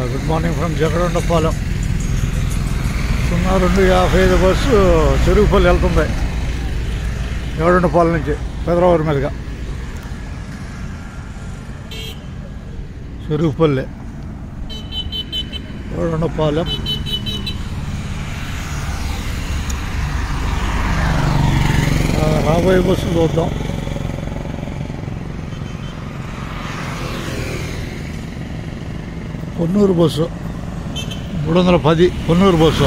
Good morning from జగడొండపాలెం సున్నా రెండు యాభై ఐదు బస్సు చెరుకుపల్లి వెళ్తుంది జగడొండపాలెం నుంచి పెదరావూరు మీదుగా చెరుకుపల్లి జగడొండపాలెం ఆ, రాబోయే బస్సు చూద్దాం పొన్నూరు బస్సు మూడు వందల పది Ponnuru bus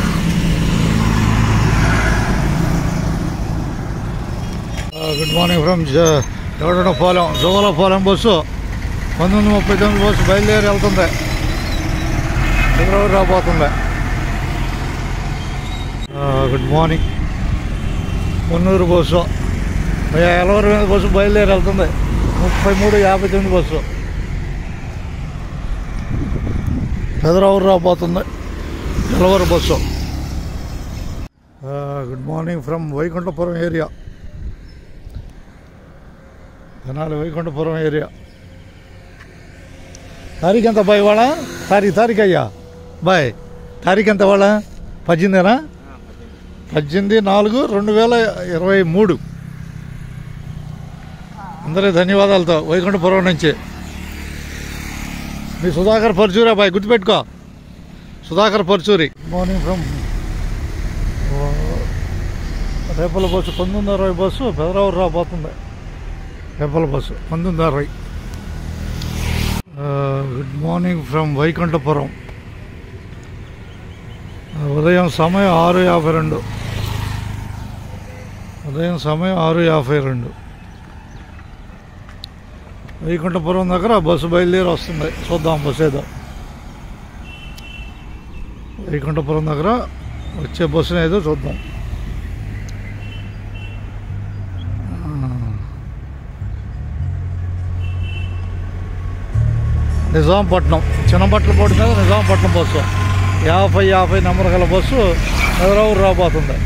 good morning from Jagadapalem Jogalapalem bus పంతొమ్మిది ముప్పై తొమ్మిది బస్సు బయలుదేరి వెళ్తుంది ఫిబ్రవరి రాబోతుంది గుడ్ మార్నింగ్ పొన్నూరు బస్సు ఎలవరి మీద బస్సు బయలుదేరి వెళ్తుంది ముప్పై మూడు యాభై తొమ్మిది బస్సు పెదరావురు రాబోతుంది Elavaru bus good morning from Vaikunthapuram area Tenali Vaikunthapuram area తారీఖు ఎంత బాయ్ వాళ్ళ తారీఖు తారీఖు అయ్యా బాయ్ తారీఖు ఎంత వాళ్ళ పద్దెనిమిదేనా పద్దెనిమిది నాలుగు రెండు వేల ఇరవై మూడు అందరి ధన్యవాదాలతో వైకుంఠపురం నుంచి మీ సుధాకర్ పర్చూరి అబ్బాయి గుర్తుపెట్టుకో Sudhakar Parchuri morning from Repalle bus పంతొమ్మిది అరవై బస్సు పెదరావురు రాబోతుంది రేపల బస్సు పంతొమ్మిది అరవై గుడ్ మార్నింగ్ ఫ్రమ్ వైకుంఠపురం ఉదయం సమయం ఆరు యాభై రెండు ఉదయం సమయం ఆరు యాభై రెండు వైకుంఠపురం దగ్గర బస్సు బయలుదేరి వస్తుంది చూద్దాం బస్సు ఏదో వైకుంఠపురం దగ్గర వచ్చే బస్సును ఏదో చూద్దాం ఆ. నిజాంపట్నం చిన్నపట్లపాటి మీద నిజాంపట్నం బస్సు యాభై యాభై నెంబర్ గల బస్సు ఎదరవురు రాబోతుంది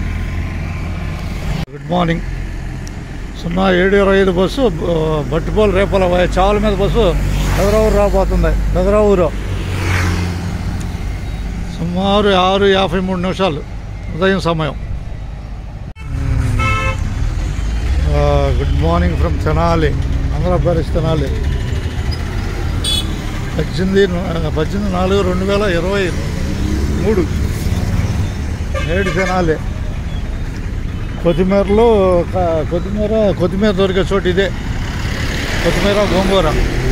గుడ్ మార్నింగ్ సున్నా ఏడు ఇరవై ఐదు బస్సు బ- బట్టిపోలు రేపల వై- చావల మీద బస్సు పెదరావూరు రాబోతుంది పెదరావూరు సుమారు ఆరు యాభై మూడు నిమిషాలు ఉదయం సమయం ఆ, good morning from Tenali Andhra Pradesh Tenali పద్దెనిమిది న- పద్దెనిమిది నాలుగు రెండు వేల ఇరవై మూడు నేడు తెనాలి కొత్తిమీరలో క- కొత్తిమీర కొత్తిమీర దొరికే చోటు ఇదే కొత్తిమీర గోంగూర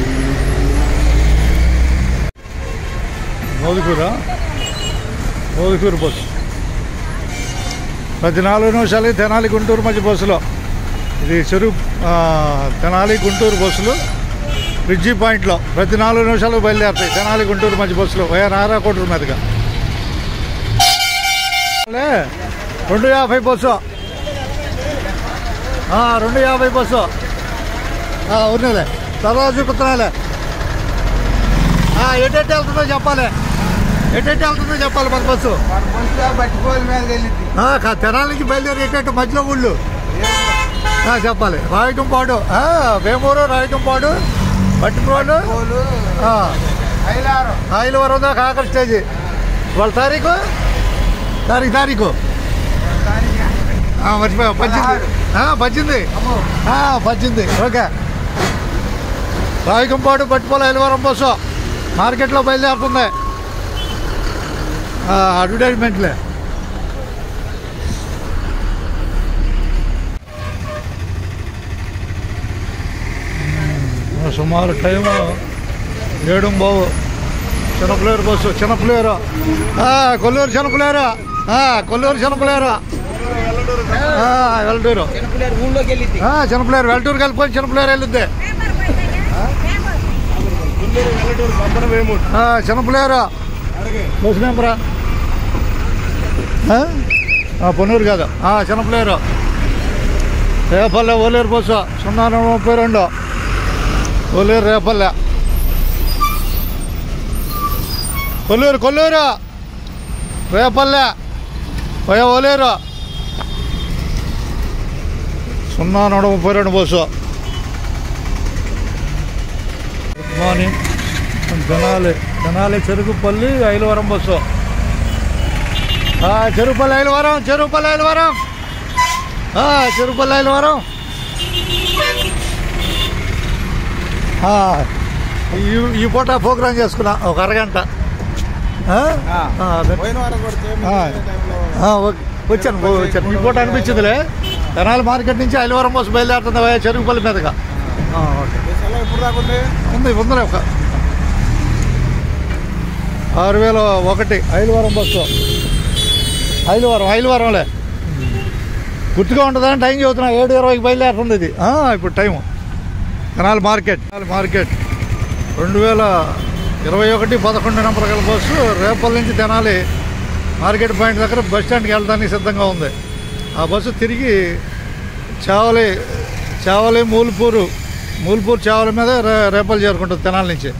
మోదుకూర మోదుకూరు బస్సు ప్రతి నాలుగు నిమిషాలకి తెనాలి గుంటూరు మధ్య బస్సులో ఇది చెరువు ఆ, తెనాలి గుంటూరు బస్సులు బ్రిడ్జి పాయింట్లో ప్రతి నాలుగు నిమిషాలకు బయలుదేరుతాయి తెనాలి గుంటూరు మధ్య బస్సులు వైఆ నారాకోటూరు మీదుగా లే, రెండు యాభై బస్సు ఆ, రెండు యాభై బస్సు ఆ, ఉన్నలే తర్వాత చూపుతున్నాలే ఎటెట్ వెళ్తుందో చెప్పాలి ఎటెట్ వెళ్తుందో చెప్పాలి మన బస్సు మన బస్సులో పట్టుకోవాలి మీద వెళ్ళింది ఆ, కా- తెనాలికి బయలుదేరి ఎటెట్ మధ్యలో ఊళ్ళు ఆ, చెప్పాలి రాయటంపాడు ఆ, వేమూరు రాయటంపాడు పట్టుకోడు పోలు ఆ, ఐలారం ఆయిల్ వరం దాకా ఆఖరి స్టేజ్ వాళ్ళ తారీఖు తారీఖు తారీఖు ఆ, మర్చిపోయా పద్దెనిమిది ఆ, పద్దెనిమిది అమ్మో ఆ, పద్దెనిమిది ఓకే రాయకంపాడు పట్టుపోల ఐలవరం బస్సు మార్కెట్లో బయలుదేరుతుంది ఆ, అడ్వర్టైజ్మెంట్లే ఉమ్, సుమారు టైం ఏడు బావు చిన్నపిల్లేరు బస్సు చిన్నపిల్లేరు ఆ, కొల్లూరు చిన్నపిల్లేరు ఆ, కొల్లూరు చిన్నపిల్లేరు ఆ, వెల్టూరు చిన్నపిల్లలు ఊళ్ళోకి వెళ్ళింది ఆ, చిన్నపిల్లేరు వెల్టూరు కలిపి చిన్నపిల్లేరు వెళ్ళుద్ది ఆ, చిన్నపిల్లేరు బస్సు నెంబరా ఆ? ఆ, పొన్నూరు కాదు ఆ, చిన్నపిల్లేరు రేపల్లె ఓలేరు బస్సు సున్నా నూట ముప్పై రెండు ఓలేరు రేపల్లె కొల్లూరు కొల్లూరు రేపల్లె పోయా ఓలేరు సున్నా నూట ముప్పై రెండు bus good morning Tenali Tenali Cherukupalli Ailavaram bus ఆ, చెరుకుపల్లి ఐలవరం చెరుకుపల్లి ఐలవరం ఆ, చెరుకుపల్లి ఐలవరం ఆ, ఈ ఈ పూట ప్రోగ్రామ్ చేసుకున్నా ఒక అరగంట ఆ? ఆ, అదే. పోయిన వారం కొడితే ఆ. టైంలో ఆ, ఓకే. వచ్చాను ఓ, వచ్చాను ఈ పూట అనిపించిందిలే తెనాలి మార్కెట్ నుంచి ఐలవరం బస్సు బయలుదేరుతుంది వయ్యా చెరుకుపల్లి మీదుగా ఆ, ఓకే సెలవు ఎప్పుడు రాకుండే ఉంది ఉందిలే ఒక ఆరు వేల ఒకటి ఐదువారం బస్సు ఐదువారం ఐదువారంలే గుర్తుగా ఉంటుందని టైం చదువుతున్నా ఏడు ఇరవైకి బయలుదేరుతుంది ఇది ఆ, ఇప్పుడు time canal market canal market రెండు వేల ఇరవై ఒకటి పదకొండు నెంబర్ గల బస్సు రేపల్ నుంచి తెనాలి మార్కెట్ పాయింట్ దగ్గర బస్ స్టాండ్కి వెళ్ళడానికి సిద్ధంగా ఉంది ఆ బస్సు తిరిగి చావలి చావలి మూల్పూరు మూల్పూర్ చావల మీద రే రేపలు చేరుకుంటుంది తెనాల నుంచి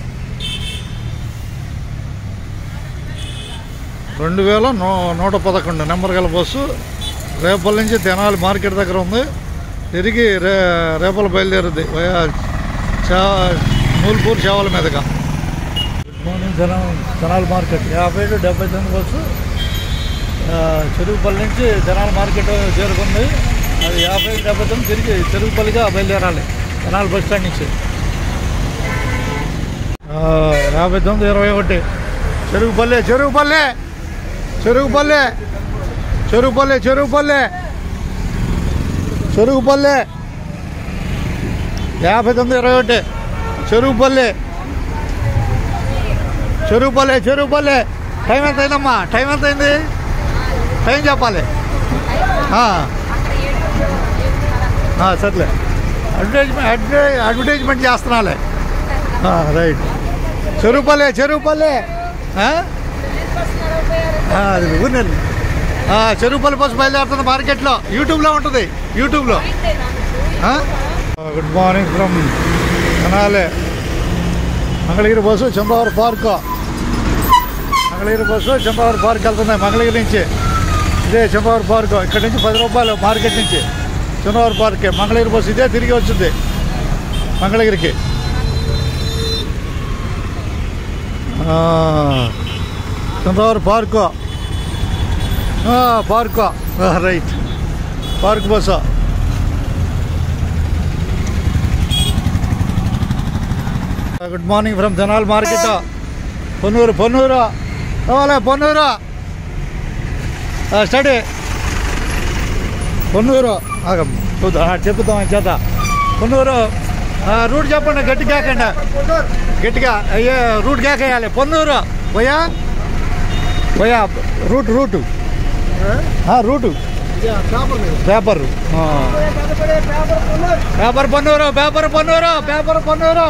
రెండు వేల నూ నూట పదకొండు నెంబర్ గల బస్సు రేపల నుంచి తెనాలి మార్కెట్ దగ్గర ఉంది తిరిగి రే రేపలు బయలుదేరుద్ది వయా చా మూల్పూర్ చావల మీదుగా good morning Tenali Tenali market యాభై ఏడు డెబ్బై తొమ్మిది బస్సు ఆ, చెరుకుపల్లి నుంచి తెనాలి మార్కెట్ చేరుకుంది అది యాభై డెబ్బై తొమ్మిది తిరిగి చెరుకుపల్లిగా బయలుదేరాలి తెనాలి బస్ స్టాండ్ నుంచి ఆ, యాభై తొమ్మిది ఇరవై ఒకటి చెరుకుపల్లి చెరుకుపల్లి చెరుకుపల్లి చెరుకుపల్లి చెరుకుపల్లి చెరుకుపల్లి యాభై తొమ్మిది ఇరవై ఒకటి చెరుకుపల్లి చెరుకుపల్లి చెరుకుపల్లి టైం ఎంత అయిందమ్మా టైం ఎంత అయింది టైం చెప్పాలి ఆ. ఆ, సర్లే అడ్వర్టైజ్మెంట్ అడ్వై అడ్వర్టైజ్మెంట్ చేస్తున్నాలే ఆ, రైట్ చెరుపల్లె చెరుపల్లె ఆ? ఆ, అది ఊరినెల్లి చెరుపల్లి బస్సు బయలుదేరుతుంది మార్కెట్లో యూట్యూబ్లో ఉంటుంది యూట్యూబ్లో ఆ? గుడ్ మార్నింగ్ ఫ్రమ్ కనాలే Mangalagiri bus Chandravari park Mangalagiri bus Chandravari park వెళ్తుంది మంగళగిరి నుంచి ఇదే చంద్రవారి పార్క్ ఇక్కడ నుంచి పది రూపాయలు మార్కెట్ నుంచి చంద్రవారి పార్క్ మంగళగిరి బస్సు ఇదే తిరిగి వచ్చింది మంగళగిరికి ఆ, చంద్రవారి పార్కు ఆ, పార్కు ఆ, right park bus good morning from జనాల్ మార్కెట్ పొన్నూరు పొన్నూరు కావాలా పొన్నూరు స్టడీ పొన్నూరు ఆగం, చూద్దాం ఆ, చెప్పుదాం ఆయన చేత పొన్నూరు ఆ, రూట్ చెప్పండి గట్టిగా కాకండి గట్టిగా అయ్యే రూట్ కేకేయాలి పొన్నూరు పోయా పోయా రూట్ రూటు ఆ, రూటు పేపర్ ఆ. Paper Ponnuru paper Ponnuru paper Ponnuru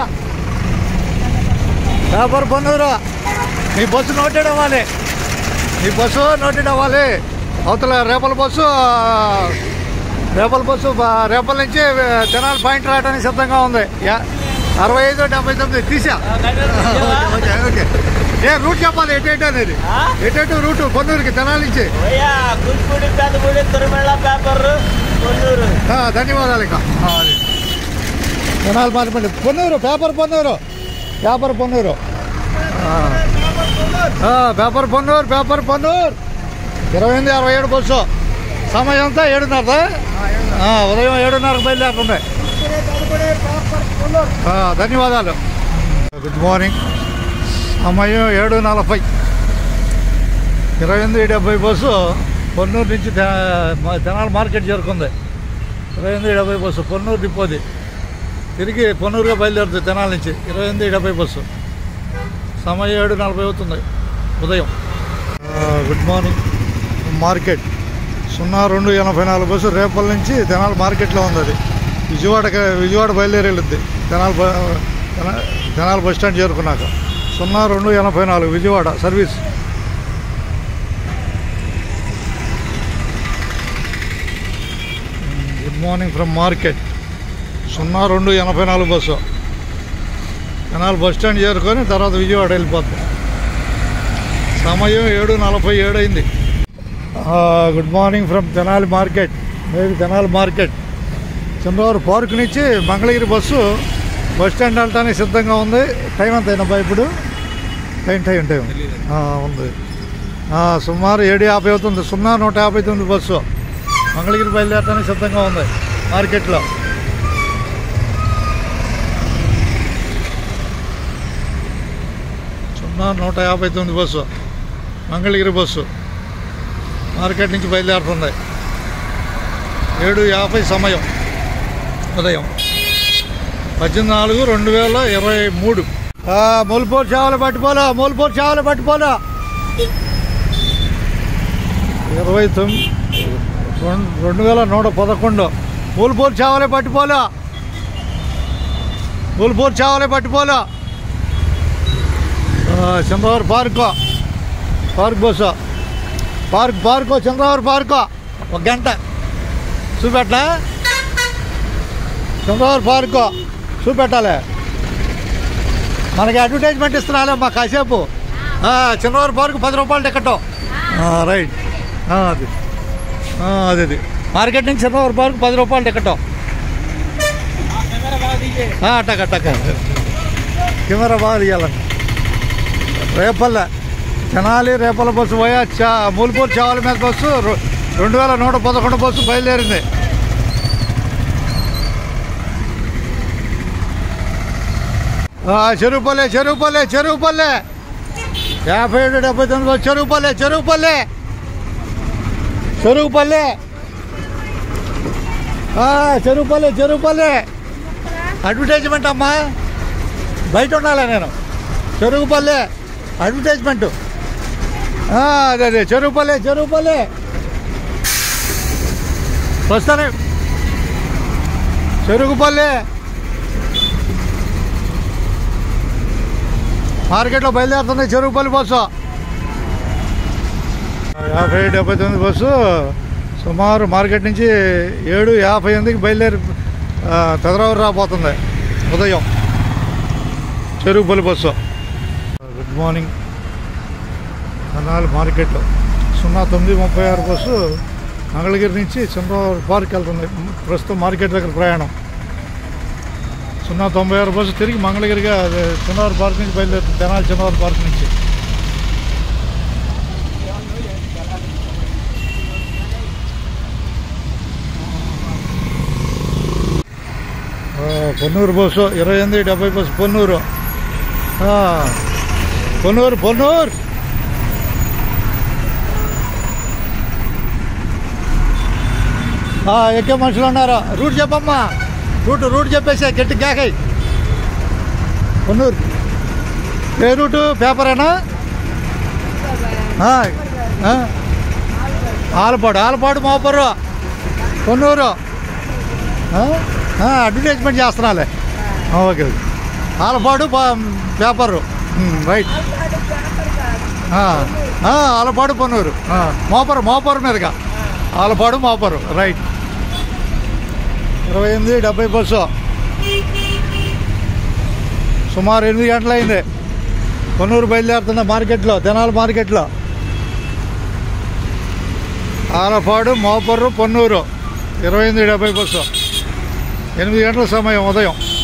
paper Ponnuru మీ బస్సు నోటెడ్ అవ్వాలి మీ బస్సు నోటెడ్ అవ్వాలి అవతల రేపల బస్సు ఆ, రేపల బస్సు బా- రేపల నుంచి తెనాలి పాయింట్ రావడానికి సిద్ధంగా ఉంది యా- అరవై ఐదు డెబ్బై తొమ్మిది తీసా ఓకే ఓకే ఏ రూట్ చెప్పాలి ఎటు ఎటు అనేది ఎటు రూటు పొన్నూరుకి తెనాలి నుంచి అయ్యా గుడిపూడి పెద్దపూడి తిరుమల పేపర్ కొన్నూరు ఆ, ధన్యవాదాలు ఇక ఆ, అది. తెనాలి మార్పండి పొన్నూరు పేపర్ పొన్నూరు పేపర్ పొన్నూరు ఆ. ఆ, పేపర్ పొన్నూరు పేపర్ పొన్నూరు ఇరవై ఎనిమిది అరవై ఏడు బస్సు సమయం అంతా ఏడున్నర ఉదయం ఏడున్నరకు బయలుదేరుతుంది ఆ, ధన్యవాదాలు గుడ్ మార్నింగ్ సమయం ఏడు నలభై ఇరవై ఎనిమిది డెబ్బై బస్సు పొన్నూరు నుంచి తె- మా తెనాలి మార్కెట్ చేరుకుంది ఇరవై ఎనిమిది డెబ్బై బస్సు పొన్నూరు డిపోది తిరిగి పొన్నూరుగా బయలుదేరుతుంది తెనాలి నుంచి ఇరవై ఎనిమిది డెబ్బై బస్సు సమయం ఏడు నలభై అవుతుంది ఉదయం గుడ్ మార్నింగ్ మార్కెట్ సున్నా రెండు ఎనభై నాలుగు బస్సు రేపల నుంచి తెనాలి మార్కెట్లో ఉంది అది విజయవాడకి విజయవాడ బయలుదేరి వెళ్ళుద్ది తెనాలి బ- తెనా- తెనాలి బస్ స్టాండ్ చేరుకున్నాక సున్నా రెండు ఎనభై నాలుగు Vijayawada service good morning from market సున్నా రెండు ఎనభై నాలుగు బస్సు తెనాలి బస్ స్టాండ్ చేరుకొని తర్వాత విజయవాడ వెళ్ళిపోద్ది సమయం ఏడు నలభై ఏడు అయింది good morning from Tenali market maybe Tenali market Chandravaru park నుంచి మంగళగిరి బస్సు బస్ స్టాండ్ వెళ్ళటానికి సిద్ధంగా ఉంది టైం ఎంత అయినా ఇప్పుడు టైం టైం టైం ఆ, ఉంది ఆ, సుమారు ఏడు యాభై అవుతుంది సున్నా నూట యాభై తొమ్మిది బస్సు మంగళగిరి బయలుదేరడానికి సిద్ధంగా ఉంది మార్కెట్లో సున్నా నూట యాభై తొమ్మిది బస్సు మంగళగిరి బస్సు మార్కెట్ నుంచి బయలుదేరుతుంది ఏడు యాభై సమయం ఉదయం పద్దెనిమిది నాలుగు రెండు వేల ఇరవై మూడు మూలపూర్ చేపలు పట్టుకోలే మూలపూర్ చేపలు పట్టుకోలే ఇరవై తొమ్మిది రెండు రెండు వేల నూట పదకొండు మూలపూర్ చేపలే పట్టుకోలే మూలపూర్ చేపలే పట్టుకోలే చంద్రవారి park park bus park park చంద్రవారి పార్కు ఒక గంట చూపెట్టా చంద్రవారి పార్కు చూపెట్టాలి మనకి అడ్వర్టైజ్మెంట్ ఇస్తున్నాలే మా కాసేపు ఆ, చంద్రవారి పార్కు పది రూపాయలు టికెట్ రైట్ ఆ, అది ఆ, అది అది మార్కెట్ నుంచి చంద్రవారి పార్కు పది రూపాయలు టికెట్ టక టక కెమెరా బాగా తీయాలండి రేపల్లె తెనాలి రేపల్ల బస్సు పోయా చా మూలపూర్ చావల మీద బస్సు రె- రెండు వేల నూట పదకొండు బస్సు బయలుదేరింది ఆ, చెరువుపల్లె చెరువుపల్లె చెరువుపల్లె యాభై ఏడు డెబ్బై తొమ్మిది బస్సు చెరువుపల్లె చెరువుపల్లె చెరువుపల్లె ఆ, చెరువుపల్లె చెరువుపల్లె అడ్వర్టైజ్మెంట్ అమ్మా బయట ఉండాలి నేను చెరుకుపల్లె అడ్వర్టైజ్మెంట్ ఆ, అదే అదే చెరుకుపల్లె చెరుకుపల్లె వస్తానే చెరుకుపల్లె మార్కెట్లో బయలుదేరుతుంది చెరుకుపల్లి బస్సు యాభై డెబ్బై తొమ్మిది బస్సు సుమారు మార్కెట్ నుంచి ఏడు యాభై ఎనిమిదికి బయలుదేరి ఆ, పెదరావూరు రాబోతుంది ఉదయం చెరుకుపల్లి బస్సు గుడ్ మార్నింగ్ కన్నాలు మార్కెట్లో సున్నా తొమ్మిది ముప్పై ఆరు బస్సు మంగళగిరి నుంచి చంద్రబాబు పార్క్ వెళ్తుంది ప్రస్తుతం మార్కెట్ దగ్గర ప్రయాణం సున్నా తొంభై ఆరు బస్సు తిరిగి మంగళగిరిగా అదే చంద్రబాబు పార్క్ నుంచి బయలుదేరుతుంది తెనాలి చంద్రబాబు పార్క్ నుంచి ఆ, పొన్నూరు బస్సు ఇరవై ఎనిమిది డెబ్బై బస్సు పొన్నూరు ఆ, పొన్నూరు పొన్నూరు ఆ, ఎక్కే మనుషులు ఉన్నారు రూట్ చెప్పమ్మా రూట్ రూట్ చెప్పేసా గట్టి కేకై పొన్నూరు ఏ రూటు పేపరేనా ఆ, ఆ. ఆలపాడు ఆలపాడు మోపరు పొన్నూరు ఆ? ఆ, అడ్వర్టైజ్మెంట్ చేస్తున్నాలే ఆ, ఓకే ఓకే ఆలపాడు పా- పేపరు ఉమ్, రైట్ ఆ, ఆ, ఆలపాడు పొన్నూరు ఆ, మోపరు మోపరు మీదుగా ఆలపాడు మోపరు రైట్ ఇరవై ఎనిమిది డెబ్బై బస్సు సుమారు ఎనిమిది గంటలైంది పొన్నూరు బయలుదేరుతున్న మార్కెట్లో తెనాలి మార్కెట్లో ఆలపాడు మోపర్రు పొన్నూరు ఇరవై ఎనిమిది డెబ్బై బస్సు ఎనిమిది గంటల సమయం ఉదయం